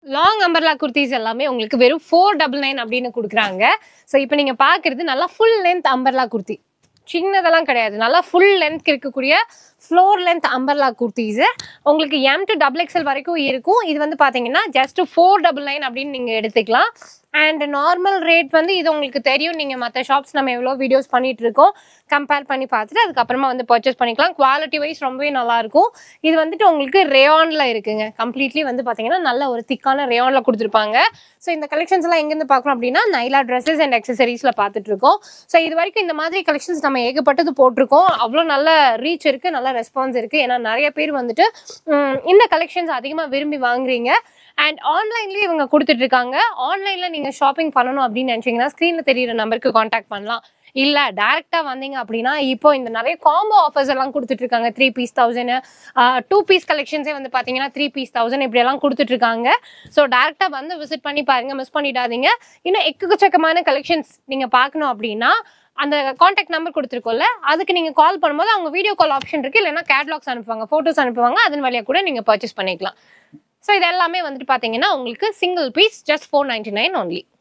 long umbrella kurtis எல்லாமே உங்களுக்கு வெறும் ஃபோர் டபுள் நைன் அப்படின்னு கொடுக்குறாங்க ஸோ இப்போ நீங்க பார்க்குறது நல்லா ஃபுல் லென்த் அம்பர்லா குர்த்தி சின்னதெல்லாம் கிடையாது நல்லா ஃபுல் லென்த் இருக்கக்கூடிய ஃப்ளோர் லென்த் அம்பர்லா குர்த்திஸு உங்களுக்கு எம் டு டபுள் எக்ஸல் வரைக்கும் இருக்கும் இது வந்து பார்த்தீங்கன்னா ஜஸ்ட் ஃபோர் டபுள் நைன் அப்படின்னு நீங்கள் எடுத்துக்கலாம் அண்ட் நார்மல் ரேட் வந்து இது உங்களுக்கு தெரியும் நீங்கள் மற்ற ஷாப்ஸ் நம்ம எவ்வளோ வீடியோஸ் பண்ணிட்டு இருக்கோம் கம்பேர் பண்ணி பார்த்துட்டு அதுக்கப்புறமா வந்து பர்ச்சேஸ் பண்ணிக்கலாம் குவாலிட்டி வைஸ் ரொம்பவே நல்லா இருக்கும் இது வந்துட்டு உங்களுக்கு ரேயானில் இருக்குங்க கம்ப்ளீட்லி வந்து பார்த்தீங்கன்னா நல்ல ஒரு திக்கான ரேயானில் கொடுத்துருப்பாங்க ஸோ இந்த கலெக்ஷன்ஸ் எல்லாம் எங்கேருந்து பார்க்குறோம் அப்படின்னா நைலா ட்ரெஸ்ஸஸ் அண்ட் அக்சசரிஸில் பார்த்துட்டு இருக்கோம் ஸோ இது வரைக்கும் இந்த மாதிரி கலெக்ஷன்ஸ் நம்ம ஏகப்பட்டது போட்டிருக்கோம் அவ்வளோ நல்ல ரீச் இருக்குது நல்ல ரெஸ்பான்ஸ் இருக்குது ஏன்னா நிறைய பேர் வந்துட்டு உம், இந்த கலெக்ஷன்ஸ் அதிகமாக விரும்பி வாங்குறீங்க அண்ட் ஆன்லைன்லேயே இவங்க கொடுத்துட்டு இருக்காங்க ஆன்லைனில் நீங்கள் ஷாப்பிங் பண்ணணும் அப்படின்னு நினச்சிங்கன்னா ஸ்க்ரீனில் தெரியிற நம்பருக்கு காண்டாக்ட் பண்ணலாம் இல்லை டேரெக்டாக வந்தீங்க அப்படின்னா இப்போ இந்த நிறைய காம்போ ஆஃபர்ஸ் எல்லாம் கொடுத்துட்டு இருக்காங்க three piece thousand two piece கலெக்ஷன்ஸே வந்து பார்த்தீங்கன்னா த்ரீ பீஸ் தௌசண்ட் இப்படியெல்லாம் கொடுத்துட்டு இருக்காங்க ஸோ டேரெக்டாக வந்து விசிட் பண்ணி பாருங்க மிஸ் பண்ணிடாதீங்க இன்னும் எக்கச்சக்கமான கலெக்ஷன்ஸ் நீங்கள் பார்க்கணும் அப்படின்னா அந்த காண்டாக்ட் நம்பர் கொடுத்துருக்கோம்ல அதுக்கு நீங்கள் கால் பண்ணும்போது அவங்க வீடியோ கால் ஆப்ஷன் இருக்குது இல்லைன்னா கேட்லாக்ஸ் அனுப்புவாங்க ஃபோட்டோஸ் அனுப்புவாங்க அதன் வழியாக கூட நீங்கள் பர்ச்சேஸ் பண்ணிக்கலாம் ஸோ இது எல்லாமே வந்துட்டு பார்த்தீங்கன்னா உங்களுக்கு single piece just four ninety nine only